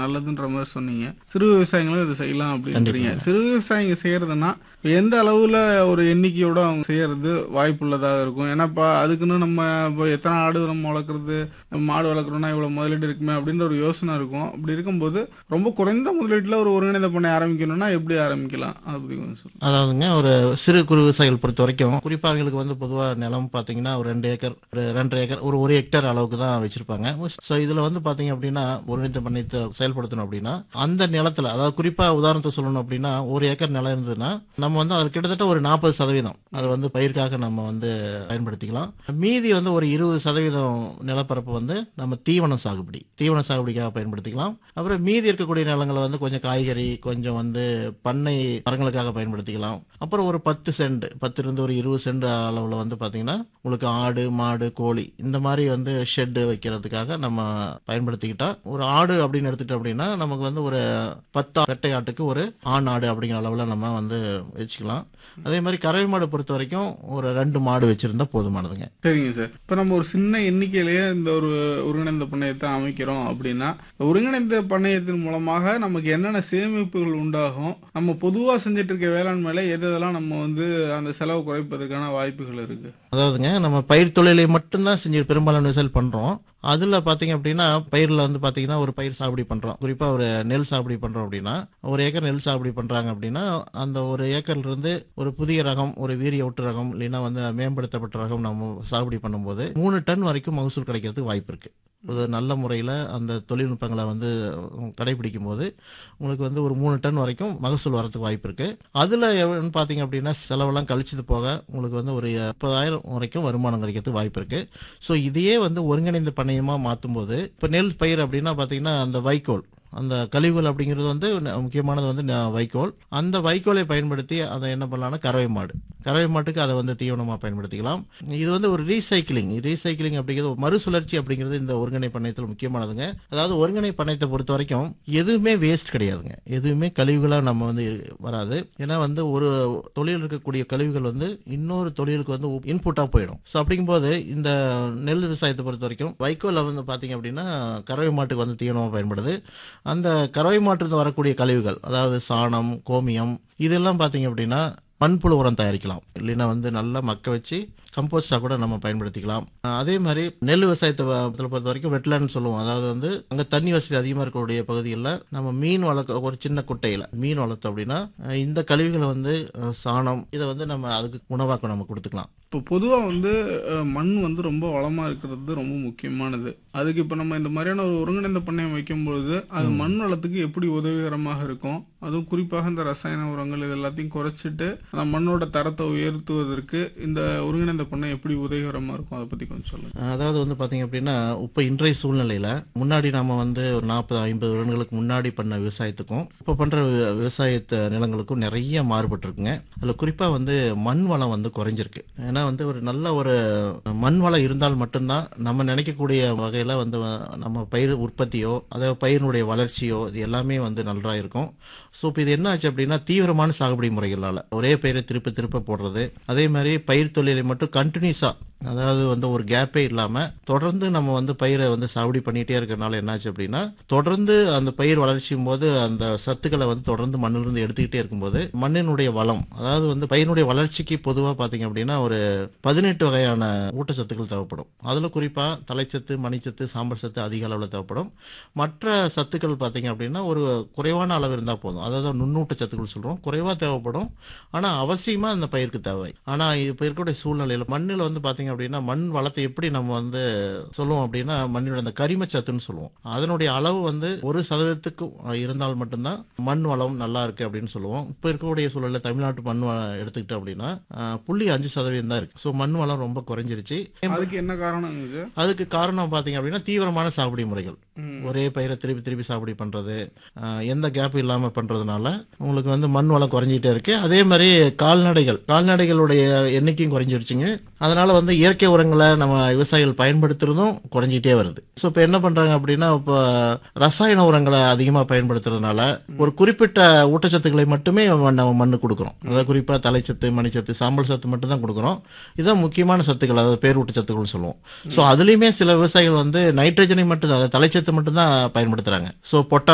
நல்லதுன்ற மாதிரி சொன்னீங்க சிறு விவசாயிகளும் இதை செய்யலாம் அப்படின்றீங்க சிறு விவசாயிங்க செய்யறதுன்னா இப்ப எந்த அளவுல ஒரு எண்ணிக்கையோட அவங்க செய்யறது வாய்ப்புள்ளதாக இருக்கும் ஏன்னா இப்போ அதுக்குன்னு நம்ம இப்போ எத்தனை ஆடு நம்ம வளர்க்குறது மாடு வளர்க்குறோம்னா இவ்வளோ முதலீடு இருக்குமே அப்படின்ற ஒரு யோசனை இருக்கும் அப்படி இருக்கும்போது ரொம்ப குறைந்த முதலீட்டில் ஒரு ஒருங்கிணைந்த பண்ணை ஆரம்பிக்கணும்னா எப்படி ஆரம்பிக்கலாம் அதை பற்றி கொஞ்சம் சொல்லுங்க அதாவதுங்க ஒரு சிறு குறு விவசாயிகள் பொறுத்த வரைக்கும் குறிப்பாக அவங்களுக்கு வந்து பொதுவாக நிலம் பார்த்தீங்கன்னா ஒரு ரெண்டு ஏக்கர் ஒரு ரெண்டரை ஏக்கர் ஒரு ஒரு ஹெக்டேர் அளவுக்கு தான் வச்சிருப்பாங்க ஸோ இதில் வந்து பார்த்தீங்க அப்படின்னா ஒருங்கிணைந்த பண்ணையத்தை செயல்படுத்தணும் அப்படின்னா அந்த நிலத்தில் அதாவது குறிப்பாக உதாரணத்தை சொல்லணும் அப்படின்னா ஒரு ஏக்கர் நிலம் இருந்ததுன்னா நம்ம வந்து அது கிட்டத்தட்ட ஒரு நாற்பது சதவீதம் அது வந்து பயிர்க்காக நம்ம வந்து பயன்படுத்திக்கலாம் மீதி வந்து ஒரு இருபது சதவீதம் நிலப்பரப்பு வந்து நம்ம தீவன சாகுபடி தீவன சாகுபடிக்காக பயன்படுத்திக்கலாம் அப்புறம் மீதி இருக்கக்கூடிய நிலங்களை வந்து கொஞ்சம் காய்கறி கொஞ்சம் வந்து பண்ணை மரங்களுக்காக பயன்படுத்திக்கலாம் அப்புறம் ஒரு பத்து சென்ட் பத்து இருந்து ஒரு இருபது சென்ட் அளவில் வந்து பார்த்தீங்கன்னா உங்களுக்கு ஆடு மாடு கோழி இந்த மாதிரி வந்து ஷெட்டு வைக்கிறதுக்காக நம்ம பயன்படுத்திக்கிட்டா ஒரு ஆடு அப்படின்னு எடுத்துட்டோம் அப்படின்னா நமக்கு வந்து ஒரு பத்து வெட்டை ஆட்டுக்கு ஒரு ஆண் ஆடு அப்படிங்கிற அளவில் நம்ம வந்து வச்சுக்கலாம் அதே மாதிரி கறவை மாடு பொறுத்த வரைக்கும் ஒரு ரெண்டு மாடு வச்சிருந்தா போதுமானதுங்க சரிங்க சார் இப்போ நம்ம ஒரு சின்ன எண்ணிக்கையிலேயே இந்த ஒரு ஒருங்கிணைந்த பண்ணையத்தை அமைக்கிறோம் அப்படின்னா இந்த ஒருங்கிணைந்த பண்ணையத்தின் மூலமாக நமக்கு என்னென்ன சேமிப்புகள் உண்டாகும் நம்ம பொதுவாக செஞ்சுட்டு இருக்க வேளாண்மையில எது எதெல்லாம் நம்ம வந்து அந்த செலவு குறைப்பதற்கான வாய்ப்புகள் இருக்கு அதாவதுங்க நம்ம பயிர் தொழிலை மட்டும்தான் செஞ்சு பெரும்பாலான விவசாயம் பண்றோம் அதுல பாத்தீங்க அப்படின்னா பயிர்ல வந்து பாத்தீங்கன்னா ஒரு பயிர் சாகுபடி பண்றோம் குறிப்பா ஒரு நெல் சாகுபடி பண்றோம் அப்படின்னா ஒரு ஏக்கர் நெல் சாகுபடி பண்றாங்க அப்படின்னா அந்த ஒரு ஏக்கர்ல இருந்து ஒரு புதிய ரகம் ஒரு வீரிய ஒட்டு ரகம் இல்லைன்னா வந்து மேம்படுத்தப்பட்ட ரகம் நம்ம சாகுபடி பண்ணும்போது மூணு டன் வரைக்கும் மகசூல் கிடைக்கிறதுக்கு வாய்ப்பு இருக்கு ஒரு நல்ல முறையில் அந்த தொழில்நுட்பங்களை வந்து கடைபிடிக்கும் போது உங்களுக்கு வந்து ஒரு மூணு டன் வரைக்கும் மகசூல் வரதுக்கு வாய்ப்பு இருக்கு அதில் எவ்வளோன்னு பார்த்தீங்க அப்படின்னா செலவெல்லாம் கழிச்சது போக உங்களுக்கு வந்து ஒரு முப்பதாயிரம் வரைக்கும் வருமானம் கிடைக்கிறதுக்கு வாய்ப்பு இருக்கு ஸோ இதையே வந்து ஒருங்கிணைந்த பண்ணையமாக மாற்றும் போது இப்போ நெல் பயிர் அப்படின்னா பார்த்தீங்கன்னா அந்த வைக்கோல் அந்த கழிவுகள் அப்படிங்கிறது வந்து ந- முக்கியமானது வந்து ந- வைக்கோல் அந்த வைக்கோலை பயன்படுத்தி அதை என்ன பண்ணலாம்னா கறவை மாடு கறவை மாட்டுக்கு அதை வந்து தீவனமாக பயன்படுத்திக்கலாம் இது வந்து ஒரு ரீசைக்கிளிங் ரீசைக்கிளிங் அப்படிங்கிறது ஒரு மறுசுழற்சி அப்படிங்கிறது இந்த ஒருங்கிணை பண்ணையத்தில் முக்கியமானதுங்க அதாவது ஒருங்கிணை பண்ணையத்தை பொறுத்த வரைக்கும் எதுவுமே வேஸ்ட் கிடையாதுங்க எதுவுமே கழிவுகளாக நம்ம வந்து இரு- வராது ஏன்னா வந்து ஒரு தொழில் இருக்கக்கூடிய கழிவுகள் வந்து இன்னொரு தொழிலுக்கு வந்து இன்புட்டாக போயிடும் ஸோ அப்படிங்கும்போது இந்த நெல் விவசாயத்தை பொறுத்த வரைக்கும் வைக்கோலில் வந்து பார்த்தீங்க அப்படின்னா கறவை மாட்டுக்கு வந்து தீவனமாக பயன்படுது அந்த கறவை மாட்டுல வரக்கூடிய கழிவுகள் அதாவது சாணம் கோமியம் இதெல்லாம் பார்த்தீங்க அப்படின்னா மண்புழு உரம் தயாரிக்கலாம் இல்லைன்னா வந்து நல்லா மக்க வச்சு கம்போஸ்டாக கூட நம்ம பயன்படுத்திக்கலாம் அஹ் அதே மாதிரி நெல் விவசாயத்தை வ- பொறுத்த வரைக்கும் வெட்லான்னு சொல்லுவோம் அதாவது வந்து அங்கே தண்ணி வசதி அதிகமாக இருக்கக்கூடிய பகுதிகளில் நம்ம மீன் வளர்க்க ஒரு சின்ன குட்டையில் மீன் வளர்த்தோம் அப்படின்னா அஹ் இந்த கழிவுகளை வந்து அஹ் சாணம் இதை வந்து நம்ம அதுக்கு உணவாக்க நம்ம கொடுத்துக்கலாம் இப்போ பொதுவாக வந்து அஹ், மண் வந்து ரொம்ப வளமாக இருக்கிறது ரொம்ப முக்கியமானது அதுக்கு இப்போ நம்ம இந்த மாதிரியான ஒரு ஒருங்கிணைந்த பண்ணையம் வைக்கும் பொழுது அது மண் வளத்துக்கு எப்படி உதவிகரமாக இருக்கும் அதுவும் குறிப்பாக இந்த ரசாயன உரங்கள் இது எல்லாத்தையும் குறைச்சிட்டு அந்த மண்ணோட தரத்தை உயர்த்துவதற்கு இந்த ஒருங்கிணைந்த பண்ணை எப்படி உதவிகரமாக இருக்கும் அதை பற்றி கொஞ்சம் சொல்லுங்கள் அதாவது வந்து பார்த்தீங்க அப்படின்னா இப்போ இன்றைய சூழ்நிலையில் முன்னாடி நாம வந்து ஒரு நாற்பது ஐம்பது வருடங்களுக்கு முன்னாடி பண்ண விவசாயத்துக்கும் இப்போ பண்ணுற விவசாயத்த நிலங்களுக்கும் நிறைய மாறுபட்டிருக்குங்க அதில் குறிப்பாக வந்து மண் வளம் வந்து குறைஞ்சிருக்கு ஏன்னா வந்து ஒரு நல்ல ஒரு மண் வளம் இருந்தால் மட்டும்தான் நம்ம நினைக்கக்கூடிய வகையில் வந்து நம்ம பயிர் உற்பத்தியோ அதாவது பயிரினுடைய வளர்ச்சியோ இது எல்லாமே வந்து நல்லா இருக்கும் ஸோ இப்போ இது என்ன ஆச்சு அப்படின்னா தீவிரமான சாகுபடி முறைகளால் ஒரே பயிரை திருப்ப திருப்ப போடுறது அதே மாதிரி பயிர் தொழிலை மட்டும் கண்டினியூஸாக அதாவது வந்து ஒரு கேப்பே இல்லாமல் தொடர்ந்து நம்ம வந்து பயிரை வந்து சாகுபடி பண்ணிகிட்டே இருக்கிறனால என்னாச்சு அப்படின்னா தொடர்ந்து அந்த பயிர் வளர்ச்சியும் போது அந்த சத்துக்களை வந்து தொடர்ந்து மண்ணிலிருந்து எடுத்துக்கிட்டே இருக்கும்போது மண்ணினுடைய வளம் அதாவது வந்து பயிரினுடைய வளர்ச்சிக்கு பொதுவாக பார்த்தீங்க அப்படின்னா ஒரு பதினெட்டு வகையான ஊட்டச்சத்துக்கள் தேவைப்படும் அதில் குறிப்பாக தலைச்சத்து மணிச்சத்து சாம்பல் சத்து அதிக அளவில் தேவைப்படும் மற்ற சத்துக்கள் பார்த்தீங்க அப்படின்னா ஒரு குறைவான அளவு இருந்தால் போதும் அதாவது நுண்ணூட்ட சத்துக்கள் சொல்கிறோம் குறைவாக தேவைப்படும் ஆனால் அவசியமாக அந்த பயிருக்கு தேவை ஆனால் இப்போ இருக்கக்கூடிய சூழ்நிலையில் மண்ணில் வந்து பார்த்தீங்க அப்படின்னா மண் வளத்தை எப்படி நம்ம வந்து சொல்லுவோம் அப்படின்னா மண்ணினோட அந்த கரிமச்சத்துன்னு சொல்லுவோம் அதனுடைய அளவு வந்து ஒரு சதவீதத்துக்கு இருந்தால் மட்டும்தான் மண் வளம் நல்லா இருக்கு அப்படின்னு சொல்லுவோம் இப்போ இருக்கக்கூடிய சூழலில் தமிழ்நாட்டு மண் வளம் எடுத்துக்கிட்டோம் அப்படின்னா அஹ், புள்ளி அஞ்சு சதவீதம் தான் இருக்கு ஸோ மண் வளம் ரொம்ப குறைஞ்சிருச்சு அதுக்கு என்ன காரணங்க சார் அதுக்கு காரணம் பார்த்தீங்க அப்படின்னா தீவிரமான சாகுபடி முறைகள் ம். ஒரே பயிரை திருப்பி திருப்பி சாகுபடி பண்றது அஹ், எந்த கேப் இல்லாம பண்றதுனால உங்களுக்கு வந்து மண் வளம் குறைஞ்சிட்டே இருக்கு அதே மாதிரி கால்நடைகள் கால்நடைகளுடைய எண்ணிக்கையும் குறைஞ்சிருச்சுங்க அதனால வந்து இயற்கை உரங்களை நம்ம விவசாயிகள் பயன்படுத்துறதும் குறைஞ்சிட்டே வருது ஸோ இப்போ என்ன பண்றாங்க அப்படின்னா இப்போ ரசாயன உரங்களை அதிகமாக பயன்படுத்துறதுனால ஒரு குறிப்பிட்ட ஊட்டச்சத்துக்களை மட்டுமே நம்ம மண்ணு கொடுக்குறோம் அதாவது குறிப்பாக தலைச்சத்து மணிச்சத்து சாம்பல் சத்து மட்டும் தான் கொடுக்குறோம் இதுதான் முக்கியமான சத்துக்கள் அதாவது பேர் ஊட்டச்சத்துக்கள்னு சொல்லுவோம் ஸோ அதுலேயுமே சில விவசாயிகள் வந்து நைட்ரஜனை மட்டும் தான் அதாவது தலைச்சத்து மட்டும் தான் பயன்படுத்துறாங்க ஸோ பொட்டா